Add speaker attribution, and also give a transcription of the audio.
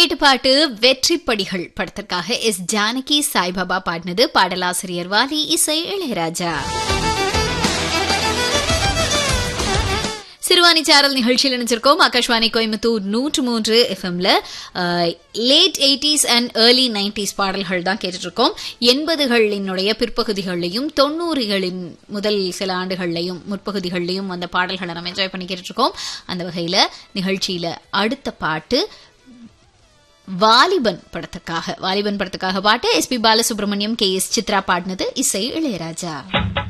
Speaker 1: கேட்ட பாட்டு வெற்றிப்படிகள் படத்திற்காக எஸ் ஜானகி சாய்பாபா பாடினது பாடலாசிரியர் வாலி இசை இளையராஜா சிறுவாணி சாரல் நிகழ்ச்சியில் நினைச்சிருக்கோம் ஆகாஷ்வாணி கோயம்புத்தூர் நூற்று மூன்று எஃப்எம்ல late eighties and early nineties பாடல்கள் தான் கேட்டுட்டு இருக்கோம் எண்பதுகளினுடைய பிற்பகுதிகளையும் தொண்ணூறுகளின் முதல் சில ஆண்டுகள்லையும் முற்பகுதிகள்லையும் அந்த பாடல்களை நம்ம என்ஜாய் பண்ணி கேட்டுட்டு இருக்கோம் அந்த வகையில நிகழ்ச்சியில அடுத்த பாட்டு வாலிபன் படத்துக்காக வாலிபன் படத்துக்காக பாட்டு S P Balasubrahmanyam K S Chithra பாடினது இசை இளையராஜா